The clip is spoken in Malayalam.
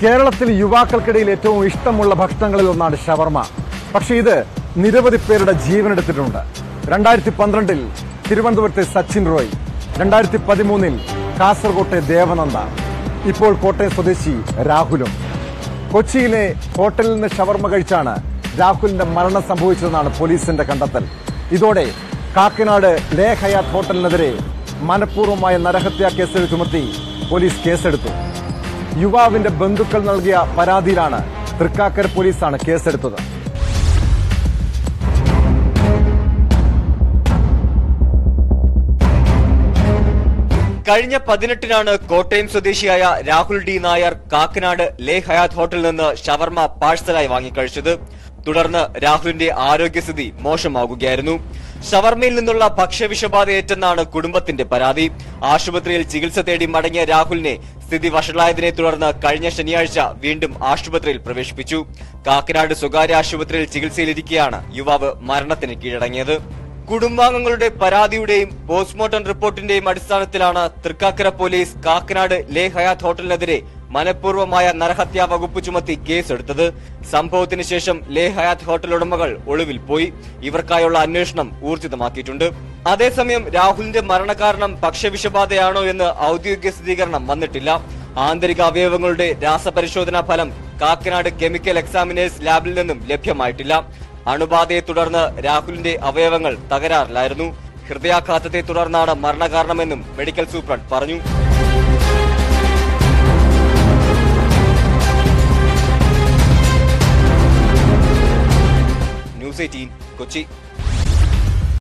കേരളത്തിൽ യുവാക്കൾക്കിടയിൽ ഏറ്റവും ഇഷ്ടമുള്ള ഭക്ഷണങ്ങളിൽ ഒന്നാണ് ഷവർമ പക്ഷേ ഇത് നിരവധി പേരുടെ ജീവനെടുത്തിട്ടുണ്ട് രണ്ടായിരത്തി പന്ത്രണ്ടിൽ തിരുവനന്തപുരത്തെ സച്ചിൻ റോയ് രണ്ടായിരത്തി പതിമൂന്നിൽ കാസർകോട്ടെ ദേവനന്ദ ഇപ്പോൾ കോട്ടയം സ്വദേശി രാഹുലും കൊച്ചിയിലെ ഹോട്ടലിൽ നിന്ന് ഷവർമ കഴിച്ചാണ് രാഹുലിന്റെ മരണം സംഭവിച്ചതെന്നാണ് പോലീസിന്റെ കണ്ടെത്തൽ ഇതോടെ കാക്കനാട് ലേ ഹയാത്ത് ഹോട്ടലിനെതിരെ മനഃപൂർവ്വമായ നരഹത്യാ കേസുകൾ ചുമത്തി പോലീസ് കേസെടുത്തു യുവാവിന്റെ ബന്ധുക്കൾ നൽകിയ പരാതിയിലാണ് തൃക്കാക്കര പോലീസാണ് കേസെടുത്തത് കഴിഞ്ഞ പതിനെട്ടിനാണ് കോട്ടയം സ്വദേശിയായ രാഹുൽ ഡി നായർ കാക്കനാട് ലേ ഹയാത്ത് ഹോട്ടലിൽ നിന്ന് ഷവർമ പാഴ്സലായി വാങ്ങിക്കഴിച്ചത് തുടർന്ന് രാഹുലിന്റെ ആരോഗ്യസ്ഥിതി മോശമാകുകയായിരുന്നു ഷവർമയിൽ നിന്നുള്ള ഭക്ഷ്യവിഷബാധയേറ്റെന്നാണ് കുടുംബത്തിന്റെ പരാതി ആശുപത്രിയിൽ ചികിത്സ തേടി മടങ്ങിയ രാഹുലിനെ സ്ഥിതി വഷളായതിനെ തുടർന്ന് കഴിഞ്ഞ ശനിയാഴ്ച വീണ്ടും ആശുപത്രിയിൽ പ്രവേശിപ്പിച്ചു കാക്കനാട് സ്വകാര്യ ആശുപത്രിയിൽ ചികിത്സയിലിരിക്കെയാണ് യുവാവ് മരണത്തിന് കീഴടങ്ങിയത് കുടുംബാംഗങ്ങളുടെ പരാതിയുടെയും പോസ്റ്റ്മോർട്ടം റിപ്പോർട്ടിന്റെയും അടിസ്ഥാനത്തിലാണ് തൃക്കാക്കര പോലീസ് കാക്കനാട് ലേ ഹയാത്ത് ഹോട്ടലിനെതിരെ മനഃപൂർവ്വമായ നരഹത്യാ വകുപ്പ് ചുമത്തി കേസെടുത്തത് സംഭവത്തിന് ശേഷം ലേ ഹയാത്ത് ഹോട്ടൽ ഉടമകൾ ഒളിവിൽ പോയി ഇവർക്കായുള്ള അന്വേഷണം ഊർജിതമാക്കിയിട്ടുണ്ട് അതേസമയം രാഹുലിന്റെ മരണകാരണം ഭക്ഷ്യവിഷബാധയാണോ എന്ന് ഔദ്യോഗിക സ്ഥിരീകരണം വന്നിട്ടില്ല ആന്തരിക അവയവങ്ങളുടെ രാസപരിശോധനാ ഫലം കാക്കനാട് കെമിക്കൽ എക്സാമിനേഴ്സ് ലാബിൽ നിന്നും ലഭ്യമായിട്ടില്ല അണുബാധയെ തുടർന്ന് രാഹുലിന്റെ അവയവങ്ങൾ തകരാറിലായിരുന്നു ഹൃദയാഘാതത്തെ തുടർന്നാണ് മരണകാരണമെന്നും മെഡിക്കൽ സൂപ്രണ്ട് പറഞ്ഞു ന്യൂസ് എയ്റ്റീൻ കൊച്ചി